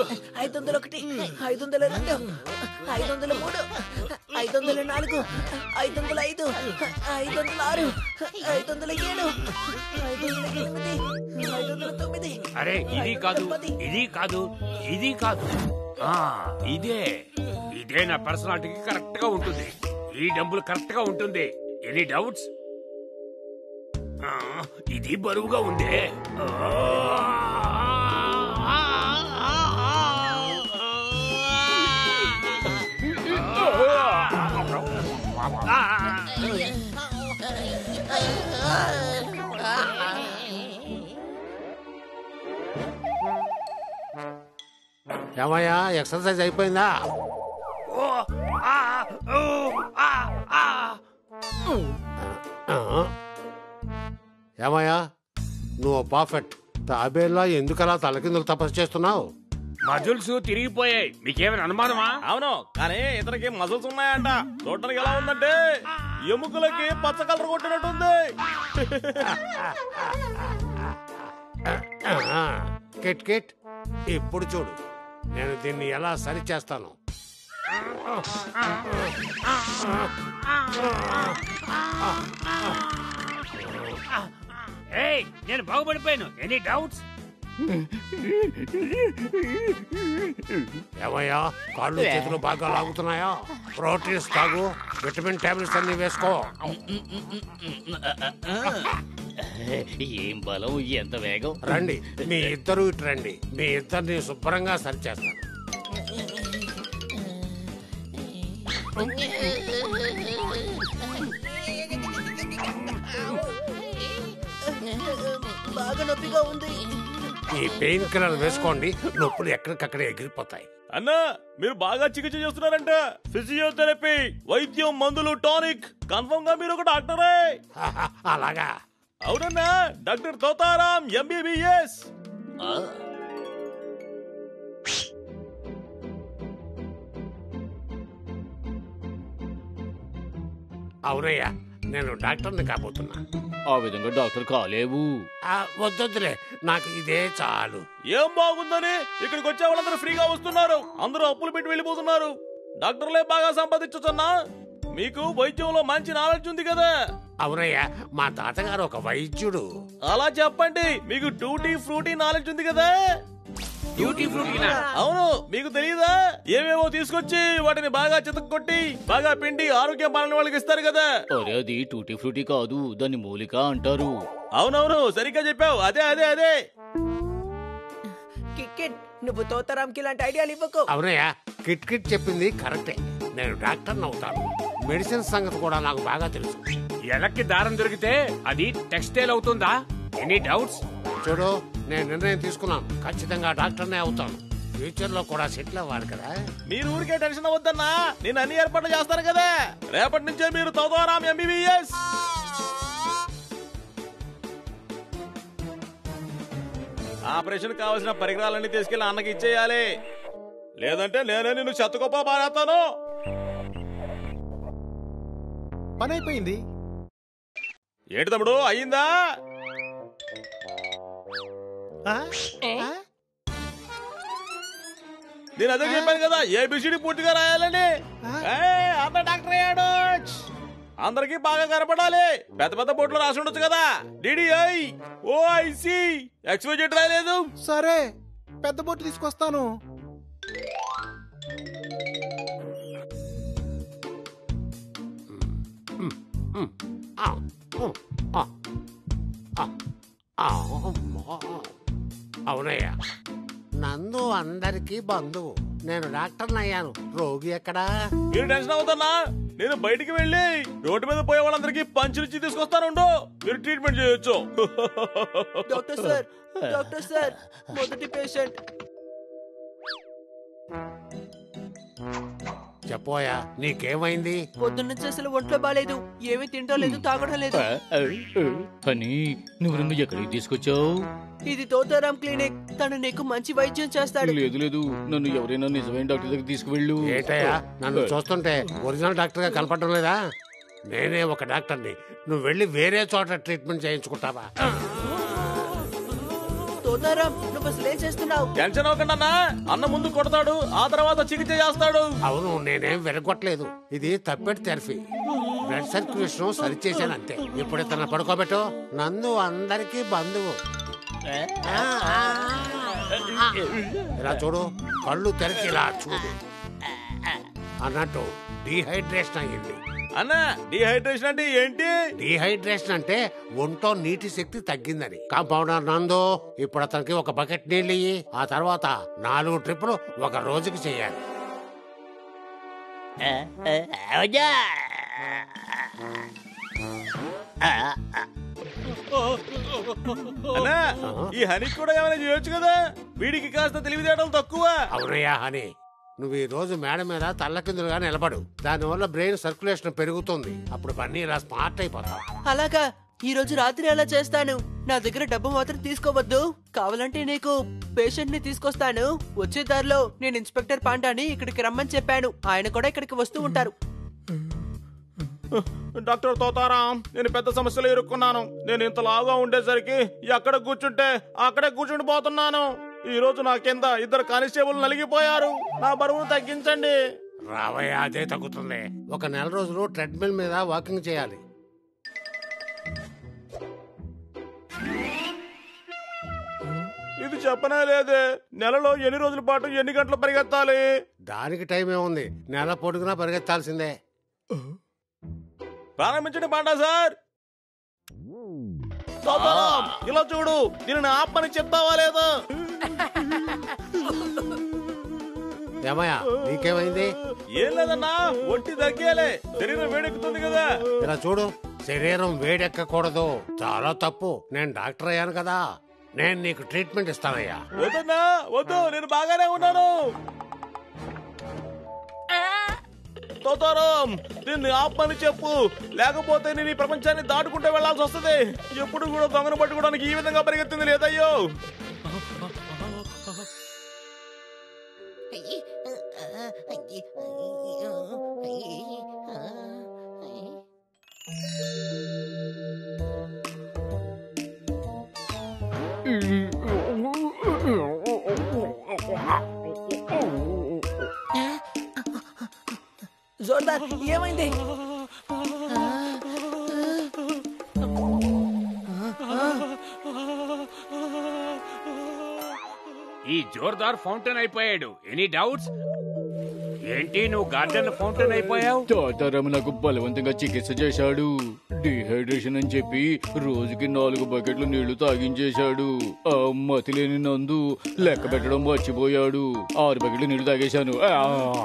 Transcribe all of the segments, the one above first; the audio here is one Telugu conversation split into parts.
ఐదు వందల ఒకటి ఐదు వందల రెండు ఐదు వందల మూడు ఐదు వందల నాలుగు ఐదు వందల ఐదు ఐదు వందల ఆరు ఐదు వందల ఏడు ఐదు వందల ఎనిమిది ఐదు వందల తొమ్మిది అరే ఇది కాదు ఇది కాదు ఇది కాదు ఆ ఇదే ఇదే నా పర్సనాలిటీకి కరెక్ట్ గా ఉంటుంది ఈ డబ్బులు కరెక్ట్ గా ఉంటుంది ఎనీ డౌట్స్ ఇది బరువుగా ఉందే ఏమయ్యా ఎక్సర్సైజ్ అయిపోయిందా ఓ, ఆ, ఓ, ఆ, ఆ. ఆ. ఏమయ్యా నువ్వు పర్ఫెక్ట్ తాబేలా ఎందుకలా తలకిందులు తపస్సు చేస్తున్నావు మజిల్స్ తిరిగిపోయాయి మీకేమైనా అనుమానమా అవును కానీ ఇతనికి మజిల్స్ ఉన్నాయంట చూడటానికి ఎలా ఉందంటే ఎముకలకి పచ్చ కలర్ కొట్టినట్టుంది ఆ. కిట్ కిట్ ఇప్పుడు చూడు నేను దీన్ని ఎలా సరి చేస్తాను ఏయ్ నేను బాగుపడిపోయాను ఎనీ డౌట్స్ ఏమయ్యా కాళ్ళు చేతులు బాగా లాగుతున్నాయా ప్రోటీన్స్ తాగు విటమిన్ టాబ్లెట్స్ అన్ని వేసుకో ఏం బలం ఎంత వేగం రండి మీ ఇద్దరు ఇటు రండి మీ ఇద్దరిని శుభ్రంగా సరి చేస్తాను బాగా నొప్పిగా ఉంది ఈ పెయిన్ కిల్లర్ వేసుకోండి నొప్పులు ఎక్కడికక్కడ ఎగిరిపోతాయి అన్నా మీరు బాగా చికిత్స చేస్తున్నారంట ఫిజియోథెరపీ వైద్యం మందులు టానిక్ కన్ఫర్మ్ గా మీరు ఒక డాక్టరే అలాగా అవునన్నా డాక్టర్ తోతారాం ఎంబీబీఎస్ అవునయ్యా నేను డాక్టర్ని కాబోతున్నా ఆ విధంగా డాక్టర్ కాలేవు ఆ, వద్దొద్దులే నాకు ఇదే చాలు ఏం బాగుందని ఇక్కడికి వచ్చే వాళ్ళందరూ ఫ్రీగా వస్తున్నారు అందరూ అప్పులు పెట్టి వెళ్ళిపోతున్నారు డాక్టర్లే బాగా సంపాదించొచ్చన్నా మీకు వైద్యంలో మంచి నాలెడ్జ్ ఉంది కదా అవునయ్యా మా తాతగారు ఒక వైద్యుడు అలా చెప్పండి మీకు టూటీ ఫ్రూటీ నాలెడ్జ్ ఉంది కదా డ్యూటీ ఫ్రూటీనా అవును మీకు తెలియదా ఏవేవో తీసుకొచ్చి వాటిని బాగా చితక్కొట్టి బాగా పిండి ఆరోగ్యం పాలన వాళ్ళకి ఇస్తారు కదా అరే అది టూటీ ఫ్రూటీ కాదు దాన్ని మూలిక అంటారు అవునవును సరిగ్గా చెప్పావు అదే అదే అదే కిక్కిట్ నువ్వు తోతరాంకి ఇలాంటి ఐడియాలు ఇవ్వకు అవునయ్యా కిట్ కిట్ చెప్పింది కరెక్టే నేను డాక్టర్ని అవుతాను మెడిసిన్ సంగతి కూడా నాకు బాగా తెలుసు ఎలక్కి దారం దొరికితే అది టెక్స్టైల్ అవుతుందా ఎనీ డౌట్స్ చూడు నేను నిర్ణయం తీసుకున్నాను ఖచ్చితంగా డాక్టర్నే అవుతాను ఫ్యూచర్ లో కూడా సెటిల్ అవ్వాలి కదా మీరు ఊరికే టెన్షన్ అవ్వద్దన్నా నేను అన్ని ఏర్పాట్లు చేస్తాను కదా రేపటి నుంచే మీరు తోదోరాం ఎంబీబీఎస్ ఆపరేషన్ కావాల్సిన పరికరాలన్నీ తీసుకెళ్లి అన్నకి ఇచ్చేయాలి లేదంటే నేనే నిన్ను చెత్తగొప్ప మారేస్తాను పని అయిపోయింది ఏంటి తమ్ముడు అయ్యిందా ఆ? ఆ? నేను అదే చెప్పాను కదా ఏబిసిడి పూర్తిగా రాయాలని ఏయ్, అన్న డాక్టర్ అయ్యాడు అందరికి బాగా కనపడాలి పెద్ద పెద్ద బోట్లు రాసి ఉండొచ్చు కదా డిడిఐ ఓ ఐసి ఎక్స్వైజెడ్ రాయలేదు సరే పెద్ద బొట్టు తీసుకొస్తాను ఆ, ఉమ్, ఆ, ఆ, ఆ, అమ్మా. అవునయ్యా నందు అందరికీ బంధువు నేను డాక్టర్ని అయ్యాను రోగి ఎక్కడా మీరు టెన్షన్ అవుతున్నా నేను బయటికి వెళ్ళి రోడ్డు మీద పోయే వాళ్ళందరికీ పంచులిచ్చి తీసుకొస్తానుండు మీరు ట్రీట్మెంట్ చేయొచ్చు డాక్టర్ సార్ డాక్టర్ సార్ మొదటి పేషెంట్ చెప్పోయా నీకేమైంది పొద్దున్న నుంచి అసలు ఒంట్లో బాలేదు ఏమీ తింటం లేదు తాగడం లేదు అని నువ్వు నన్ను ఎక్కడికి తీసుకొచ్చావు ఇది తోతారాం క్లినిక్ తను నీకు మంచి వైద్యం చేస్తాడు లేదు లేదు నన్ను ఎవరైనా నిజమైన డాక్టర్ దగ్గర తీసుకువెళ్ళు ఏటయ్యా నన్ను చూస్తుంటే ఒరిజినల్ డాక్టర్ గా కనపడడం లేదా నేనే ఒక డాక్టర్ని నువ్వు వెళ్ళి వేరే చోట ట్రీట్మెంట్ చేయించుకుంటావా తోతారాం నువ్వు అసలు ఏం చేస్తున్నావు టెన్షన్ అవ్వకండి అన్న అన్న ముందు కొడతాడు ఆ తర్వాత చికిత్స చేస్తాడు అవును నేనేం వెరగొట్టలేదు ఇది తప్పెట్టి థెరపీ బ్లడ్ సర్క్యులేషన్ సరిచేశాను అంతే ఇప్పుడు ఇతను పడుకోబెట్టు నందు అందరికీ బంధువు ఇలా చూడు కళ్ళు తెరిచి ఇలా చూడు అన్నట్టు డీహైడ్రేషన్ అయ్యింది అన్న డిహైడ్రేషన్ అంటే ఏంటి డీహైడ్రేషన్ అంటే ఒంట్లో నీటి శక్తి తగ్గిందని కాంపౌండర్ నందు ఇప్పుడు అతనికి ఒక బకెట్ నీళ్ళు ఇయ్యి ఆ తర్వాత నాలుగు ట్రిప్పులు ఒక రోజుకి చేయాలి అన్నా ఈ హనీ కూడా ఏమైనా చేయొచ్చు కదా వీడికి కాస్త తెలివితేటలు తక్కువ అవునయ్యా హని నువ్వు ఈ రోజు మేడ మీద తల్లకిందులుగా నిలబడు దానివల్ల బ్రెయిన్ సర్క్యులేషన్ పెరుగుతుంది అప్పుడు పన్నీ ఇలా స్మార్ట్ అయిపోతావు అలాగా ఈ రోజు రాత్రి అలా చేస్తాను నా దగ్గర డబ్బు మాత్రం తీసుకోవద్దు కావాలంటే నీకు పేషెంట్ ని తీసుకొస్తాను వచ్చే దారిలో నేను ఇన్స్పెక్టర్ పాండాని ఇక్కడికి రమ్మని చెప్పాను ఆయన కూడా ఇక్కడికి వస్తూ ఉంటారు డాక్టర్ తోతారాం నేను పెద్ద సమస్యలో ఇరుక్కున్నాను నేను ఇంత లావుగా ఉండేసరికి ఎక్కడ కూర్చుంటే అక్కడే కూర్చుండి పోతున్నాను ఈ రోజు నా కింద ఇద్దరు కానిస్టేబుల్ నలిగిపోయారు నా బరువును తగ్గించండి రావయ్య అదే తగ్గుతుంది ఒక నెల రోజులు ట్రెడ్మిల్ మీద వాకింగ్ చేయాలి ఇది చెప్పనే లేదే నెలలో ఎన్ని రోజుల పాటు ఎన్ని గంటలు పరిగెత్తాలి దానికి టైం ఏముంది నెల పొడుగునా పరిగెత్తాల్సిందే ప్రారంభించండి పాండా సార్ తోతారాం, ఇలా చూడు నేను ఆపని చెప్తావా లేదా ఏమయ్యా నీకేమైంది ఏం లేదన్నా ఒంటి తగ్గేలే శరీరం వేడెక్కుతుంది కదా ఇలా చూడు శరీరం వేడెక్కకూడదు చాలా తప్పు నేను డాక్టర్ అయ్యాను కదా నేను నీకు ట్రీట్మెంట్ ఇస్తానయ్యా వద్దన్నా వద్దు నేను బాగానే ఉన్నాను తోతారం దీన్ని ఆపని చెప్పు లేకపోతే నేను ఈ ప్రపంచాన్ని దాటుకుంటే వెళ్లాల్సి వస్తుంది ఎప్పుడు కూడా దొంగను పట్టుకోవడానికి ఈ విధంగా పరిగెత్తింది లేదయ్యో జోర్దార్ ఏమైంది ఈ జోర్దార్ ఫౌంటైన్ అయిపోయాడు ఎనీ డౌట్స్ ఏంటి నువ్వు గార్డెన్ ఫౌంటైన్ అయిపోయావు తాతారాము నాకు బలవంతంగా చికిత్స చేశాడు డిహైడ్రేషన్ అని చెప్పి రోజుకి నాలుగు బకెట్లు నీళ్లు తాగించేశాడు ఆ మతి లేని నందు లెక్క పెట్టడం మర్చిపోయాడు ఆరు బకెట్లు నీళ్లు తాగేశాను ఆ!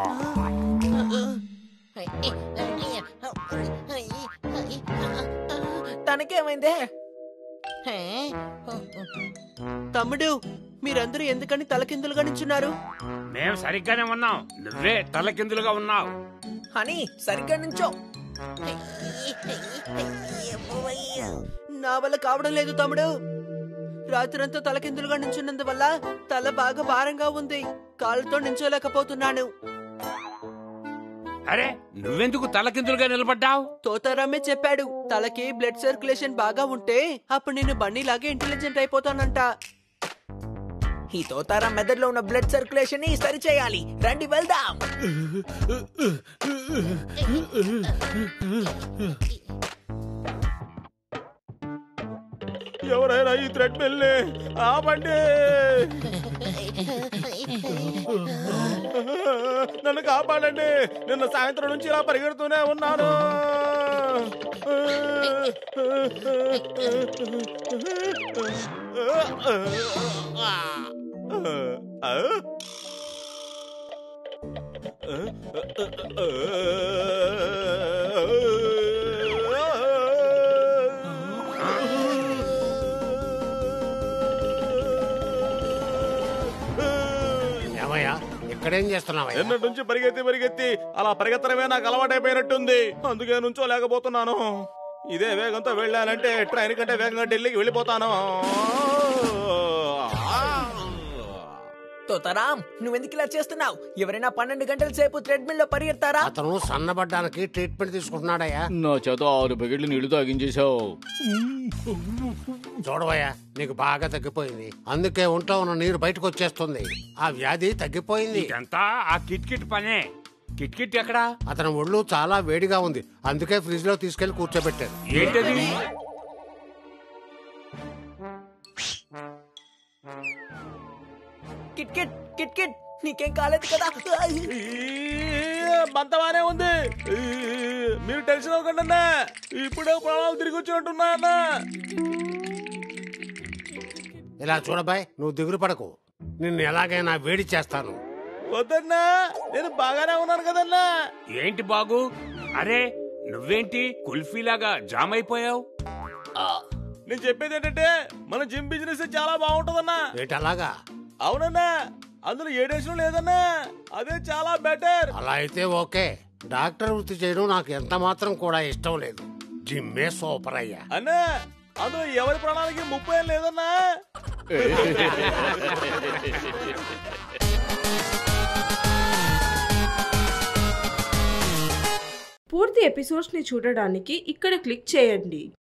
తనకేమైందే తమ్ముడు మీరందరూ ఎందుకని తలకిందులుగా నించున్నారు మేము సరిగ్గానే ఉన్నాం నువ్వే తలకిందులుగా ఉన్నావు హనీ సరిగ్గా నుంచో నా వల్ల కావడం లేదు తమ్ముడు రాత్రంతా తలకిందులుగా నించున్నందువల్ల తల బాగా భారంగా ఉంది కాళ్ళతో నించోలేకపోతున్నాను అరే నువ్వెందుకు తలకిందులుగా నిలబడ్డావు తోతారామే చెప్పాడు తలకి బ్లడ్ సర్క్యులేషన్ బాగా ఉంటే అప్పుడు నేను బండిలాగే ఇంటెలిజెంట్ అయిపోతానంట ఈ తోతారాం మెదడులో ఉన్న బ్లడ్ సర్క్యులేషన్ ని సరి చేయాలి రండి వెళ్దాం ఎవరైనా ఈ థ్రెడ్ మిల్ని ఆపండి నన్ను కాపాడండి నిన్న సాయంత్రం నుంచి ఇలా పరిగెడుతూనే ఉన్నాను ఏమయ్యా ఇక్కడేం చేస్తున్నావయ్యా ఎన్నటి నుంచి పరిగెత్తి పరిగెత్తి అలా పరిగెత్తడమే నాకు అలవాటైపోయినట్టుంది అందుకే నుంచో లేకపోతున్నాను ఇదే వేగంతో వెళ్ళానంటే ట్రైన్ కంటే వేగంగా ఢిల్లీకి వెళ్ళిపోతాను తోతారాం నువ్వెందుకు ఇలా చేస్తున్నావు ఎవరైనా పన్నెండు గంటల సేపు థ్రెడ్మిల్ లో పరిగెడతారా అతను సన్నబడ్డానికి ట్రీట్మెంట్ తీసుకుంటున్నాడయ్యా నా చేత ఆరు బకెట్లు నీళ్లు తాగించేశావు చూడవయ్యా నీకు బాగా తగ్గిపోయింది అందుకే ఒంట్లో ఉన్న నీరు బయటకు వచ్చేస్తుంది ఆ వ్యాధి తగ్గిపోయింది ఇదంతా ఆ కిట్ కిట్ పనే కిట్ కిట్ ఎక్కడా అతని ఒళ్ళు చాలా వేడిగా ఉంది అందుకే ఫ్రిడ్జ్ లో తీసుకెళ్లి కూర్చోబెట్టారు ఏంటది కిట్ కిట్ కిట్ కిట్ నీకేం కాలేదు కదా ఈ, బంతమానే ఉంది ఈ, మీరు టెన్షన్ అవ్వకండి అన్న ఇప్పుడే ప్రాణాలు తిరిగి వచ్చినట్టున్నా అన్న ఇలా చూడబాయ్ నువ్వు దిగులు పడకు నిన్ను ఎలాగైనా వేడి చేస్తాను వద్దన్నా నేను బాగానే ఉన్నాను కదన్నా ఏంటి బాగు అరే నువ్వేంటి కుల్ఫీలాగా జామ్ అయిపోయావు నేను చెప్పేది ఏంటంటే మన జిమ్ బిజినెస్ చాలా బాగుంటదన్నా ఏంటి అలాగా అవునన్నా అందులో ఏడేషన్ లేదన్నా అదే చాలా బెటర్ అలా అయితే ఓకే డాక్టర్ వృత్తి చేయడం నాకు ఎంత మాత్రం కూడా ఇష్టం లేదు జిమ్మే సూపర్ అయ్యా అన్నా అందులో ఎవరి ప్రాణాలకి ముప్పై ఏం లేదన్నా పూర్తి ఎపిసోడ్స్ని చూడడానికి ఇక్కడ క్లిక్ చేయండి